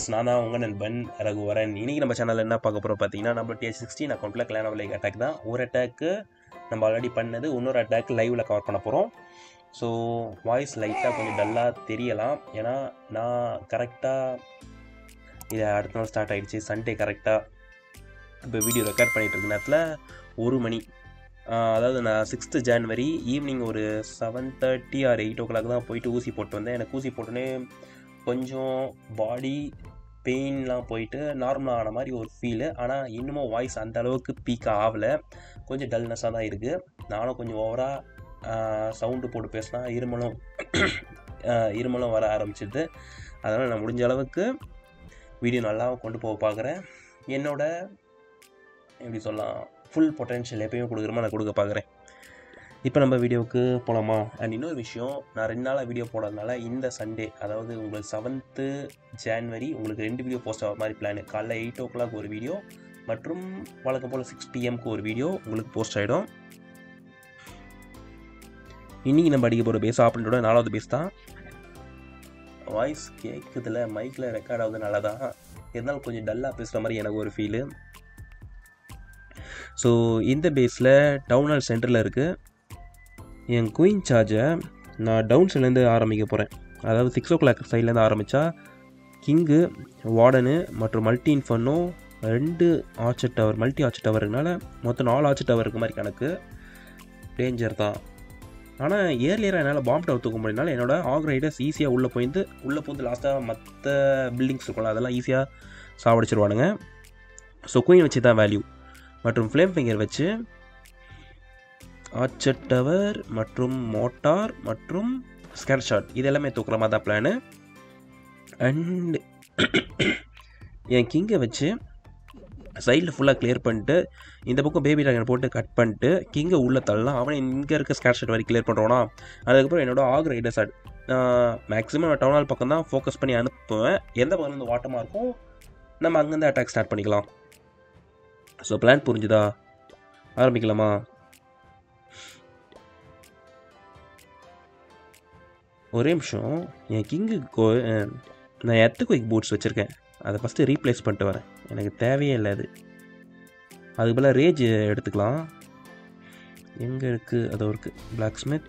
நான் தான் உங்கள் நண்பன் ரகுவரன் இன்றைக்கி நம்ம சேனலில் என்ன பார்க்க போகிறோம் பார்த்தீங்கன்னா நம்ம டிஎஸ் சிக்ஸ்டீன் அக்கௌண்ட்டில் கிளான் ஆஃப் லைக் அட்டாக் தான் ஒரு அட்டாக்கு நம்ம ஆல்ரெடி பண்ணது இன்னொரு அட்டாக் லைவில் கவர் பண்ண போகிறோம் ஸோ வாய்ஸ் லைட்டாக கொஞ்சம் டல்லாக தெரியலாம் ஏன்னா நான் கரெக்டாக இது அடுத்த நாள் ஸ்டார்ட் ஆகிடுச்சு சண்டே கரெக்டாக இப்போ வீடியோ ரெக்கார்ட் பண்ணிகிட்டு இருக்க நேரத்தில் ஒரு மணி ஆஹ் அதாவது நான் சிக்ஸ்த்து ஜான்வரி ஈவினிங் ஒரு seven thirty or eight o'clock தான் போயிட்டு ஊசி போட்டு வந்தேன் எனக்கு ஊசி போட்டோன்னே கொஞ்சம் பாடி பெயின்லாம் போயிட்டு நார்மலாக ஆன மாதிரி ஒரு ஃபீலு ஆனால் இன்னமும் வாய்ஸ் அந்த அளவுக்கு பீக்காக ஆகலை கொஞ்சம் டல்னஸாக தான் இருக்குது நானும் கொஞ்சம் ஓவராக சவுண்டு போட்டு பேசினா இருமலும் ஆஹ் இருமலும் வர ஆரம்பிச்சிடுது அதனால் நான் முடிஞ்ச அளவுக்கு வீடியோ நல்லா கொண்டு போக பார்க்குறேன் என்னோட எப்படி சொல்லலாம் ஃபுல் பொட்டென்ஷியல் எப்பயுமே கொடுக்குறோமா நான் கொடுக்க பார்க்குறேன் இப்போ நம்ம வீடியோவுக்கு போகலாமா அண்ட் இன்னொரு விஷயம் நான் ரெண்டு நாளாக வீடியோ போடாதனால இந்த சண்டே அதாவது உங்களுக்கு செவன்த்து ஜான்வரி உங்களுக்கு ரெண்டு வீடியோ போஸ்ட் ஆகிற மாதிரி பிளான் காலைல எயிட் ஓ கிளாக் ஒரு வீடியோ மற்றும் வழக்கம் போல் சிக்ஸ் பிஎம்க்கு ஒரு வீடியோ உங்களுக்கு போஸ்ட் ஆகிடும் இன்றைக்கி நம்ம அடிக்க போகிற பேஸ் ஆப்ரேட்டோட நாலாவது பேஸ் தான் வாய்ஸ் கேட்குதுல மைக்கில் ரெக்கார்ட் ஆகுது நல்லா தான் இருந்தாலும் கொஞ்சம் டல்லாக பேசுகிற மாதிரி எனக்கு ஒரு ஃபீலு ஸோ இந்த பேஸில் டவுன் ஹால் சென்டரில் இருக்குது என் குயின் சார்ஜை நான் டவுன் சைட்லேருந்து ஆரம்பிக்க போகிறேன் அதாவது சிக்ஸ் ஓ கிளாக் சைட்லேருந்து ஆரம்பித்தா கிங்கு வார்டனு மற்றும் மல்டி இன்ஃபர்னோ ரெண்டு archer tower multi archer tower இருக்கனால மொத்தம் நாலு ஆர்ச்சர் டவர் இருக்க மாதிரி கணக்கு டேஞ்சர் தான் ஆனால் ஏர்லியராக என்னால் பாம்பு டவர் தூக்க முடியனால என்னோட ஆக் ரைடர்ஸ் ஈஸியாக உள்ளே போயிருந்து உள்ளே போந்து லாஸ்ட்டாக மற்ற பில்டிங்ஸ் இருக்கும்ல அதெல்லாம் ஈஸியாக சாவடிச்சிருவானுங்க ஸோ குயின் வச்சு தான் வேல்யூ மற்றும் ஃப்ளேம் ஃபிங்கர் வச்சு ஆர்ச்சர் டவர் மற்றும் மோட்டார் மற்றும் ஸ்கேர் ஷாட் இது எல்லாமே தூக்குற மாதிரி தான் பிளானு அண்ட் என் கிங்கை வச்சு சைடில் ஃபுல்லாக கிளியர் பண்ணிட்டு இந்த பக்கம் பேபி ட்ராகன் போட்டு கட் பண்ணிட்டு கிங்கை உள்ளே தள்ளலாம் அவன் இங்கே இருக்க ஸ்கேர் ஷாட் வரைக்கும் கிளியர் பண்ணுறானா அதுக்கப்புறம் என்னோட ஆக் ரைடர்ஸ் அட் மேக்ஸிமம் நான் டவுன் ஹால் பக்கம் தான் ஃபோக்கஸ் பண்ணி அனுப்புவேன் எந்த பக்கம் இருந்து வாட்டமாக இருக்கும் நம்ம அங்கேருந்து அட்டாக் ஸ்டார்ட் பண்ணிக்கலாம் ஸோ பிளான் புரிஞ்சுதா ஆரம்பிக்கலாமா ஒரே நிமிஷம் என் கிங்கு கோ நான் எத்து குயிக் பூட்ஸ் வச்சுருக்கேன் அதை ஃபஸ்ட்டு ரீப்ளேஸ் பண்ணிட்டு வரேன் எனக்கு தேவையே இல்லை அது அதுக்கு பதிலாக ரேஜ் எடுத்துக்கலாம் எங்கே இருக்குது அது இருக்குது பிளாக் ஸ்மித்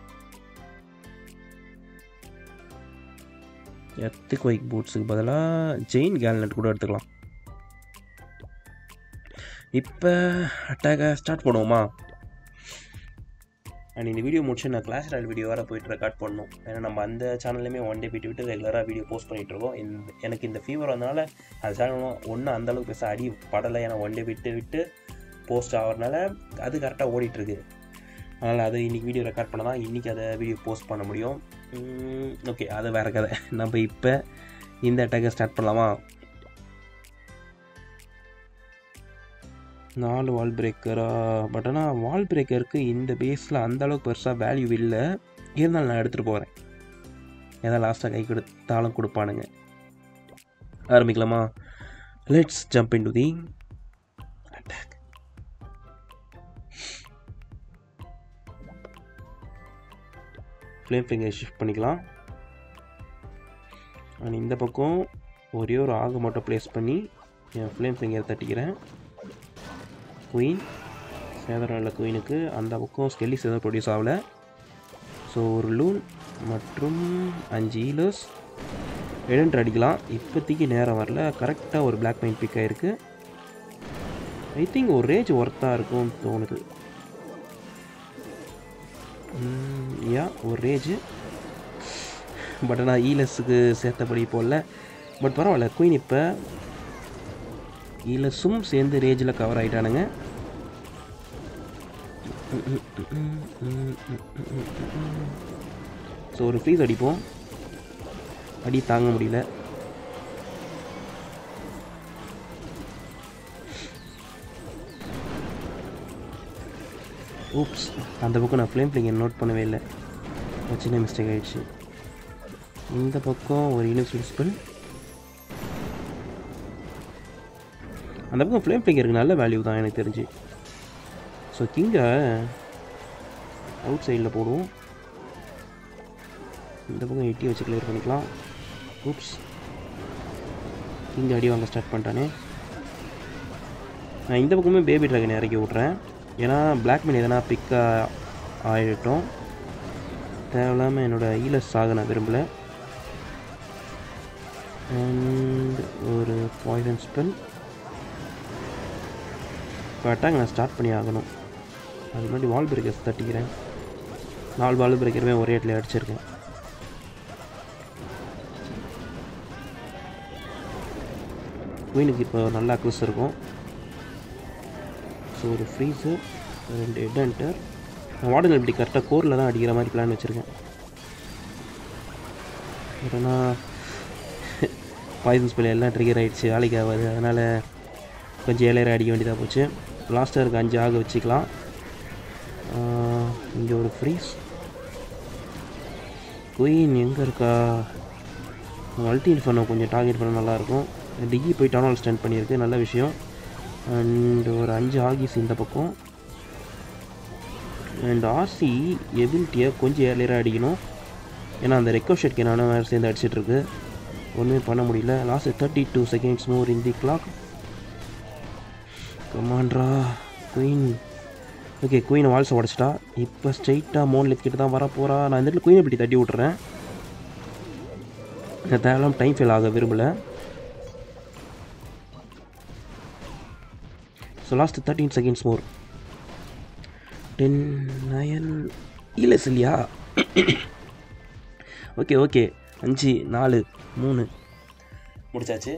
எத்து குயிக் பூட்ஸுக்கு பதிலாக ஜெயின் கேல்நட் கூட எடுத்துக்கலாம் இப்போ அட்டாக்கை ஸ்டார்ட் பண்ணுவோமா அண்ட் இந்த வீடியோ முடிச்சு நான் கிளாஸ் ராயல் வீடியோ வேறு போயிட்டு ரெக்கார்ட் பண்ணணும் ஏன்னா நம்ம அந்த சேனல்லையுமே ஒன் டே விட்டு விட்டு ரெகுலராக வீடியோ போஸ்ட் பண்ணிகிட்டு இருக்கோம் இந்த எனக்கு இந்த ஃபீவர் வந்தனால அந்த சேனலும் ஒன்றும் அந்தளவுக்கு பெருசாக அடி படலை ஏன்னா ஒன் டே விட்டு விட்டு போஸ்ட் ஆகிறதுனால அது கரெக்டாக ஓடிட்டுருக்கு அதனால் அது இன்றைக்கி வீடியோ ரெக்கார்ட் பண்ண தான் இன்றைக்கி அதை வீடியோ போஸ்ட் பண்ண முடியும் ஓகே அது வேறு கதை நம்ம இப்போ இந்த அட்டாக்கை ஸ்டார்ட் பண்ணலாமா நாலு வால் பிரேக்கரா பட் ஆனால் வால் பிரேக்கருக்கு இந்த பேஸில் அந்தளவுக்கு பெருசாக வேல்யூ இல்லை இருந்தாலும் நான் எடுத்துகிட்டு போகிறேன் ஏதாவது லாஸ்ட்டாக கை கொடுத்தாலும் கொடுப்பானுங்க ஆரம்பிக்கலாமா let's jump into the attack flame finger shift பண்ணிக்கலாம் அண்ட் இந்த பக்கம் ஒரே ஒரு ஆக மட்டும் ப்ளேஸ் பண்ணி என் ஃப்ளேம் ஃபிங்கர் தட்டிக்கிறேன் குயின் சேதரம் உள்ள குயினுக்கு அந்த பக்கம் ஸ்கெல்லிஸ் எதுவும் ப்ரொடியூஸ் ஆகலை ஸோ ஒரு லூன் மற்றும் அஞ்சு ஈலர்ஸ் ரெண்டு அடிக்கலாம் இப்போதைக்கு நேரம் வரல கரெக்டாக ஒரு பிளாக் மைண்ட் பிக் ஆகிருக்கு ஐ திங்க் ஒரு ரேஜ் ஒர்த்தாக இருக்கும்னு தோணுது யா ஒரு ரேஜ் பட் ஆனால் ஈலஸுக்கு சேர்த்தபடி போடல பட் பரவாயில்ல குயின் இப்போ ஈலஸும் சேர்ந்து ரேஜில் கவர் ஆகிட்டானுங்க ஸோ ஒரு ஃப்ரீஸ் அடிப்போம் அடி தாங்க முடியல ஊப்ஸ் அந்த பக்கம் நான் ஃப்ளேம் ஃபிளிங்கர் நோட் பண்ணவே இல்லை ஒரு சின்ன மிஸ்டேக் ஆகிடுச்சு இந்த பக்கம் ஒரு யூனிவர்சல் ஸ்பெல் அந்த பக்கம் ஃப்ளேம் ஃபிளிங்கருக்கு நல்ல வேல்யூ தான் எனக்கு தெரிஞ்சு ஸோ கிங்கை அவுட் சைடில் போடுவோம் இந்த பக்கம் எட்டி வச்சு கிளியர் பண்ணிக்கலாம் ஊப்ஸ் கிங் அடி வாங்க ஸ்டார்ட் பண்ணிட்டானே நான் இந்த பக்கமே பேபி ட்ராகன் இறக்கி விட்றேன் ஏன்னா பிளாக்மெயில் எதனா பிக்காக ஆகிட்டோம் தேவையில்லாமல் என்னோடய ஈலஸ் சாக நான் விரும்பலை அண்ட் ஒரு பாய்சன் ஸ்பெல் இப்போ அட்டாக் நான் ஸ்டார்ட் பண்ணி ஆகணும் அது முன்னாடி வால் பிரேக்கர்ஸ் தட்டிக்கிறேன் நாலு வால் பிரேக்கருமே ஒரே இடத்துல அடிச்சிருக்கேன் குயினுக்கு இப்போ நல்ல அக்வஸ் இருக்கும் ஸோ ஒரு ஃப்ரீஸர் ரெண்டு ஹெட் ஹண்டர் நான் வார்டன் இப்படி கரெக்டாக கோரில் தான் அடிக்கிற மாதிரி பிளான் வச்சுருக்கேன் ஏன்னா பாய்சன் ஸ்பெல் எல்லாம் ட்ரிகர் ஆகிடுச்சு வேலைக்கு ஆகாது அதனால் கொஞ்சம் ஏழையரை அடிக்க வேண்டியதாக போச்சு லாஸ்டருக்கு அஞ்சு ஆக வச்சுக்கலாம் இங்கே ஒரு ஃப்ரீஸ் குயின் எங்கே இருக்கா மல்டி இன்ஃபர்னோ கொஞ்சம் டார்கெட் பண்ண நல்லாயிருக்கும் டிகி போய் டவுனால் ஸ்டாண்ட் பண்ணியிருக்கு நல்ல விஷயம் அண்ட் ஒரு அஞ்சு ஆகிஸ் இந்த பக்கம் அண்ட் ஆர்சி எபிலிட்டியை கொஞ்சம் ஏர்லியராக அடிக்கணும் ஏன்னா அந்த ரெக்கோஷெட் நானும் வேறு சேர்ந்து அடிச்சிட்ருக்கு ஒன்றுமே பண்ண முடியல last thirty two seconds more in the clock கமாண்ட்ரா குயின் ஓகே குயினை வால்ஸை உடச்சிட்டா இப்போ ஸ்ட்ரைட்டாக மோன் கிட்ட தான் வர போகிறா நான் இந்த இடத்துல குயினை இப்படி தட்டி விட்றேன் நான் தேவையில்லாம டைம் ஃபெயில் ஆக விரும்பலை so last thirteen seconds more ten nine இல்லை இல்லையா ஓகே ஓகே அஞ்சு நாலு மூணு முடிச்சாச்சு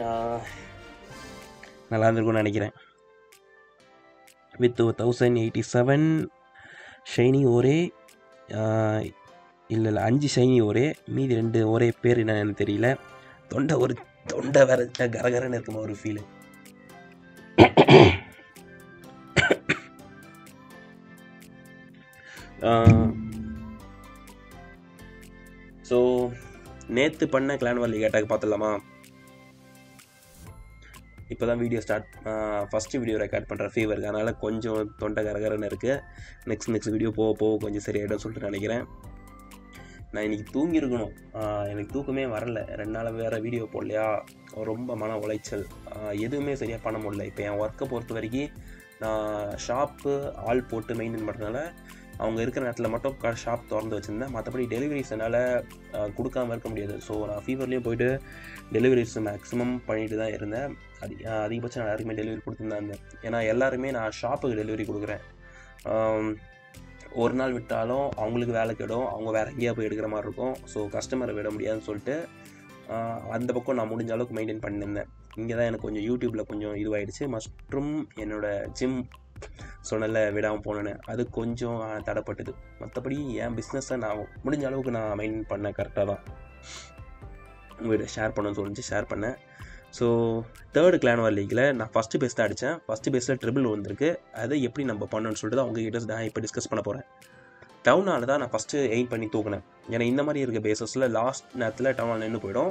நல்லா இருந்திருக்கும்னு நினைக்கிறேன் with thousand eighty seven shiny ஒரே இல்லை இல்லை அஞ்சு ஷைனி ஒரே மீதி ரெண்டு ஒரே பேர் என்னன்னு எனக்கு தெரியல தொண்டை ஒரு தொண்டை வேற கரகரன்னு இருக்குமா ஒரு ஃபீலு ஸோ நேற்று பண்ண கிளான் வாலி அட்டாக் பார்த்துடலாமா இப்போ தான் video start first video record பண்ணுற ஃபீவருக்கு அதனால் கொஞ்சம் தொண்டை கரகரன்னு இருக்குது நெக்ஸ்ட் நெக்ஸ்ட் வீடியோ போக போக கொஞ்சம் சரியாயிடும் சொல்லிட்டு நினைக்கிறேன் நான் இன்றைக்கி தூங்கியிருக்கணும் எனக்கு தூக்கமே வரல ரெண்டு நாள் வேறு வீடியோ போடலையா ரொம்ப மன உளைச்சல் எதுவுமே சரியாக பண்ண முடியல இப்போ என் ஒர்க்கை பொறுத்த வரைக்கும் நான் ஷாப்பு ஆள் போட்டு மெயின்டைன் பண்ணுறதுனால அவங்க இருக்கிற நேரத்தில் மட்டும் க ஷாப் திறந்து வச்சுருந்தேன் மற்றபடி டெலிவரிஸ் என்னால் கொடுக்காம இருக்க முடியாது ஸோ நான் ஃபீவர்லேயும் போயிட்டு டெலிவரிஸ் மேக்ஸிமம் பண்ணிட்டு தான் இருந்தேன் அதி அதிகபட்சம் நான் எல்லாருக்குமே டெலிவரி கொடுத்துருந்தேன் இருந்தேன் ஏன்னா எல்லாருமே நான் ஷாப்புக்கு டெலிவரி கொடுக்குறேன் ஒரு நாள் விட்டாலும் அவங்களுக்கு வேலை கெடும் அவங்க வேறு எங்கேயா போய் எடுக்கிற மாதிரி இருக்கும் ஸோ கஸ்டமரை விட முடியாதுன்னு சொல்லிட்டு அந்த பக்கம் நான் முடிஞ்ச அளவுக்கு மெயின்டைன் பண்ணியிருந்தேன் இங்கே தான் எனக்கு கொஞ்சம் யூடியூப்பில் கொஞ்சம் இதுவாகிடுச்சு மற்றும் என்னோடய ஜிம் சொன்னல விடாமல் போனேன்னு அது கொஞ்சம் தடைப்பட்டது மற்றபடி என் பிஸ்னஸை நான் முடிஞ்ச அளவுக்கு நான் மெயின்டைன் பண்ணேன் கரெக்டாக தான் உங்கள்கிட்ட ஷேர் பண்ணணும்னு சொல்லிச்சு ஷேர் பண்ணேன் ஸோ தேர்டு கிளான் வார் லீக்கில் நான் ஃபஸ்ட்டு பேஸ் தான் அடித்தேன் ஃபஸ்ட்டு பேஸில் ட்ரிபிள் வந்திருக்கு அதை எப்படி நம்ம பண்ணணும்னு சொல்லிட்டு தான் உங்ககிட்ட நான் இப்போ டிஸ்கஸ் பண்ண போகிறேன் டவுனால் தான் நான் ஃபஸ்ட்டு எயிம் பண்ணி தூக்கினேன் ஏன்னா இந்த மாதிரி இருக்க பேசஸில் லாஸ்ட் நேரத்தில் டவுனால் நின்று போயிடும்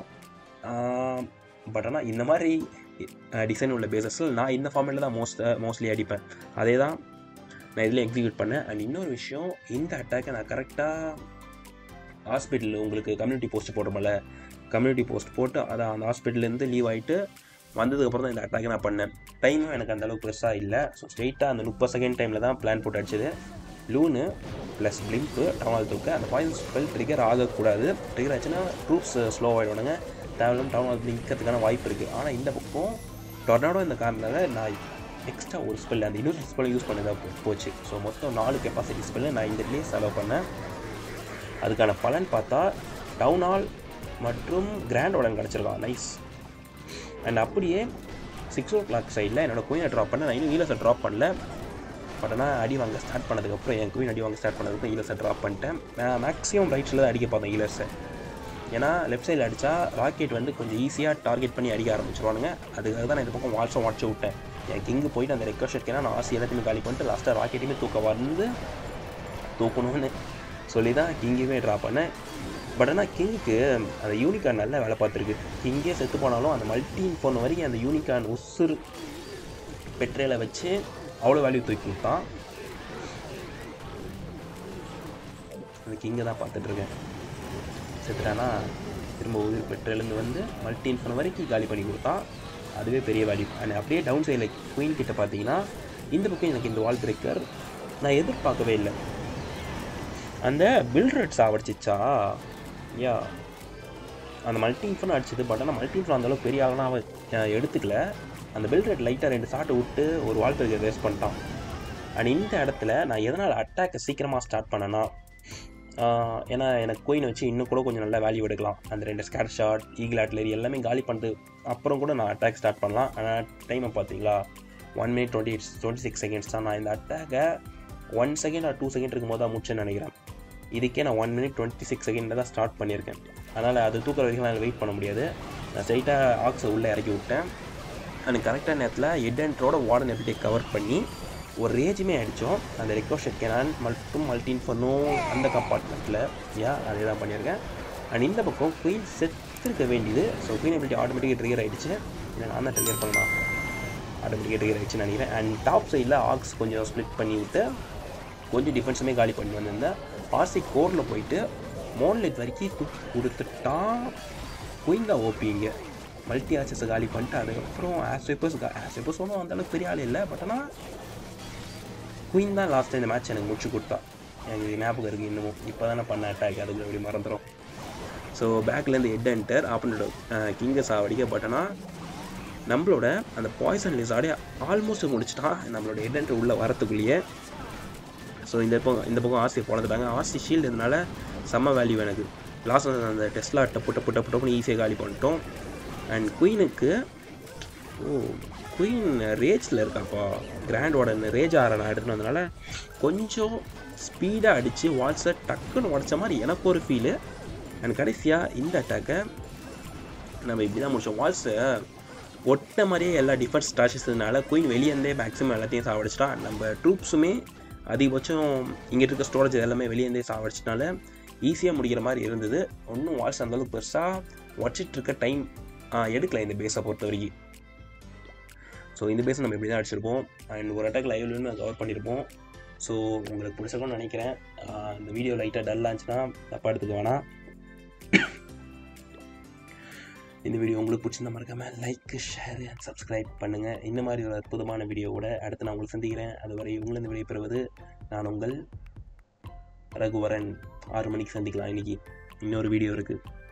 பட் ஆனால் இந்த மாதிரி டிசைன் உள்ள பேசஸில் நான் இந்த ஃபார்மேட்டில் தான் மோஸ்ட் மோஸ்ட்லி அடிப்பேன் அதே தான் நான் இதில் எக்ஸிக்யூட் பண்ணேன் அண்ட் இன்னொரு விஷயம் இந்த அட்டாக்கை நான் கரெக்டாக ஹாஸ்பிட்டலில் உங்களுக்கு கம்யூனிட்டி போஸ்ட் போடுறோம்ல கம்யூனிட்டி போஸ்ட் போட்டு அதை அந்த ஹாஸ்பிட்டல்லேருந்து லீவ் ஆகிட்டு வந்ததுக்கப்புறம் தான் இந்த அட்டாக்கை நான் பண்ணேன் டைமும் எனக்கு அந்தளவுக்கு பெருசாக இல்லை ஸோ ஸ்ட்ரெயிட்டாக அந்த முப்பது செகண்ட் டைமில் தான் பிளான் போட்டு அடிச்சது லூனு ப்ளஸ் பிளிம்ப்பு டவுனால் தூக்க அந்த பாய்சன் ஸ்பெல் ட்ரிகர் ஆகக்கூடாது ட்ரிகர் ஆச்சுன்னா ட்ரூப்ஸ் ஸ்லோ ஆகிடுவானுங்க தேவையில்லாம டவுனால் நிற்கிறதுக்கான வாய்ப்பு இருக்குது ஆனால் இந்த பக்கம் டொர்னாடோ இந்த காரணத்தால் நான் எக்ஸ்ட்ரா ஒரு ஸ்பெல் அந்த இன்னொரு ஸ்பெல் யூஸ் பண்ணதாக போச்சு ஸோ மொத்தம் நாலு கெப்பாசிட்டி ஸ்பெல்லு நான் இந்த இடத்துலேயே செலவு பண்ணேன் அதுக்கான பலன் பார்த்தா டவுனால் மற்றும் கிராண்ட் உடன் கிடச்சிருக்கான் நைஸ் அண்ட் அப்படியே சிக்ஸ் ஓ கிளாக் சைடில் என்னோடய குயினை ட்ராப் பண்ண நான் இன்னும் ஈலஸை ட்ராப் பண்ணல பட் ஆனால் அடி வாங்க ஸ்டார்ட் பண்ணதுக்கப்புறம் என் குயின் அடி வாங்க ஸ்டார்ட் பண்ணதுக்கப்புறம் ஈலஸை ட்ராப் பண்ணிட்டேன் நான் மேக்ஸிமம் ரைட் சைடில் தான் அடிக்க பார்த்தேன் ஈலஸை ஏன்னா லெஃப்ட் சைடில் அடித்தா ராக்கெட் வந்து கொஞ்சம் ஈஸியாக டார்கெட் பண்ணி அடிக்க ஆரம்பிச்சிருவானுங்க அதுக்காக தான் நான் இந்த பக்கம் வாட்ஸும் வாட்ச விட்டேன் என் கிங்கு போயிட்டு அந்த ரெக்வஸ்ட் நான் ஆசி எல்லாத்தையுமே காலி பண்ணிட்டு லாஸ்ட்டாக ராக்கெட்டையுமே தூக்க வந்து தூக்கணும்னு சொல்லி தான் கிங்குமே ட்ரா பண்ணேன் பட் ஆனால் கிங்க்கு அந்த யூனிகான் நல்லா வேலை பார்த்துருக்கு கிங்கே செத்து போனாலும் அந்த மல்டி ஃபோன் வரைக்கும் அந்த யூனிகான் உசுறு பெட்ரோலை வச்சு அவ்வளோ வேல்யூ தூக்கி கொடுத்தான் அந்த கிங்கை தான் பார்த்துட்ருக்கேன் செத்துட்டானா திரும்ப உயிர் பெற்று எழுந்து வந்து மல்டி இன்ஃபன் வரைக்கும் காலி பண்ணி கொடுத்தான் அதுவே பெரிய வேல்யூ அண்ட் அப்படியே டவுன் சைடில் குயின் கிட்ட பார்த்தீங்கன்னா இந்த பக்கம் எனக்கு இந்த வால் பிரேக்கர் நான் எதிர்பார்க்கவே இல்லை அந்த பில் ரேட் சாவடிச்சிச்சா யா அந்த மல்டி இன்ஃபன் அடிச்சது பட் ஆனால் மல்டி இன்ஃபன் அந்தளவுக்கு பெரிய ஆகலாம் அவன் அஹ், எடுத்துக்கல அந்த பில் ரேட் லைட்டாக ரெண்டு ஷாட்டை விட்டு ஒரு வால் பிரேக்கர் வேஸ்ட் பண்ணிட்டான் அண்ட் இந்த இடத்துல நான் எதனால் அட்டாக்கை சீக்கிரமாக ஸ்டார்ட் பண்ணேன்னா ஆஹ், ஏன்னா எனக்கு கோயின் வச்சு இன்னும் கூட கொஞ்சம் நல்லா வேல்யூ எடுக்கலாம் அந்த ரெண்டு ஸ்கேட் ஷாட் ஈகிள் ஆட்லரி எல்லாமே காலி பண்ணிட்டு அப்புறம் கூட நான் அட்டாக் ஸ்டார்ட் பண்ணலாம் ஆனால் டைமை பார்த்தீங்களா one minute twenty twenty six seconds தான் நான் இந்த அட்டாக்கை one second or two second இருக்கும்போது தான் முடிச்சேன்னு நினைக்கிறேன் இதுக்கே நான் ஒன் மினிட் டுவெண்ட்டி சிக்ஸ் செகண்டில் தான் ஸ்டார்ட் பண்ணியிருக்கேன் அதனால் அது தூக்குற வரைக்கும் நான் வெயிட் பண்ண முடியாது நான் ஸ்ட்ரைட்டாக ஆக்ஸை உள்ளே இறக்கி விட்டேன் எனக்கு கரெக்டான நேரத்தில் ஹெட் அண்ட்ரோட வார்டன் எபிலிட்டியை கவர் பண்ணி ஒரு ரேஜுமே அடித்தோம் அந்த ரெக்கோஷட் கேனான் மட்டும் மல்டின் பண்ணும் அந்த கம்பார்ட்மெண்ட்டில் யா அதே தான் பண்ணியிருக்கேன் அண்ட் இந்த பக்கம் குயின் செத்துருக்க வேண்டியது ஸோ குயின் எபிலிட்டி ஆட்டோமேட்டிக்காக ட்ரிகர் ஆகிடுச்சு இல்லை நான் தான் ட்ரிகர் பண்ணலாம் ஆட்டோமேட்டிக்காக ட்ரிகர் ஆகிடுச்சுன்னு நினைக்கிறேன் அண்ட் டாப் சைடில் ஆக்ஸ் கொஞ்சம் ஸ்ப்ளிட் பண்ணி விட்டு கொஞ்சம் டிஃபென்ஸுமே காலி பண்ணி வந்திருந்தேன் ஆர்சி கோரில் போயிட்டு மோன்லெட் வரைக்கும் தூக்கி கொடுத்துட்டான் குயின் தான் ஓபிங்க மல்டி ஆச்சஸை காலி பண்ணிட்டு அதுக்கப்புறம் ஆஸ்வெப்பர்ஸ் ஆஸ்வெப்பர்ஸ் ஒன்றும் அந்தளவுக்கு பெரிய ஆள் இல்லை பட் ஆனால் குயின் தான் லாஸ்ட்டு இந்த மேட்ச் எனக்கு முடிச்சு கொடுத்தா எனக்கு இது ஞாபகம் இருக்குது இன்னமும் இப்போ தானே பண்ண அட்டாக் அதுக்கு எப்படி மறந்துடும் ஸோ பேக்லேருந்து ஹெட் என்டர் ஆப்பனோட கிங்கை சாவடிக்க பட் ஆனால் நம்மளோட அந்த பாய்சன் லிசாடே ஆல்மோஸ்ட் முடிச்சிட்டான் நம்மளோட ஹெட் என்டர் உள்ளே வரத்துக்குள்ளேயே ஸோ இந்த பக்கம் இந்த பக்கம் ஆர்சி பிறந்துட்டாங்க ஆர்சி ஷீல்டு இதனால செம்ம வேல்யூ எனக்கு லாஸ்ட் அந்த டெஸ்லா டப்பு டப்பு டப்பு டப்புன்னு ஈஸியாக காலி பண்ணிட்டோம் அண்ட் குயினுக்கு ஓ குயின் ரேஜில் இருக்காப்பா கிராண்ட் வார்டன் ரேஜ் ஆற நான் எடுத்துன்னு வந்தனால கொஞ்சம் ஸ்பீடாக அடித்து வால்ஸை டக்குன்னு உடச்ச மாதிரி எனக்கு ஒரு ஃபீலு அண்ட் கடைசியாக இந்த அட்டாக்கை நம்ம இப்படி தான் முடிச்சோம் வால்ஸை ஒட்ட மாதிரியே எல்லா டிஃபென்ஸ் ஸ்டாச்சஸ்னால குயின் வெளியேருந்தே மேக்ஸிமம் எல்லாத்தையும் சாவடிச்சிட்டான் நம்ம ட்ரூப்ஸுமே அதிகபட்சம் இங்கே இருக்க ஸ்டோரேஜ் எல்லாமே வெளியேருந்தே சாவடிச்சனால ஈஸியாக முடிக்கிற மாதிரி இருந்தது ஒன்றும் வால்ஸ் அந்தளவுக்கு பெருசாக உடச்சிட்டு இருக்க டைம் எடுக்கல இந்த பேஸை பொறுத்த வரைக்கும் ஸோ இந்த பேஸை நம்ம இப்படி தான் அடிச்சிருப்போம் அண்ட் ஒரு அட்டாக் லைவ்லேருந்து கவர் பண்ணியிருப்போம் ஸோ உங்களுக்கு பிடிச்சிருக்கும்னு நினைக்கிறேன் ஆஹ் இந்த வீடியோ லைட்டாக டல்லாக இருந்துச்சுன்னா தப்பாக எடுத்துக்க வேணாம் இந்த வீடியோ உங்களுக்கு பிடிச்சிருந்தா மறக்காம லைக் ஷேர் அண்ட் சப்ஸ்கிரைப் பண்ணுங்கள் இந்த மாதிரி ஒரு அற்புதமான வீடியோவோட அடுத்து நான் உங்களை சந்திக்கிறேன் அதுவரை உங்களிருந்து விடைபெறுவது நான் உங்கள் ரகுவரன் ஆறு மணிக்கு சந்திக்கலாம் இன்னைக்கு இன்னொரு வீடியோ இருக்குது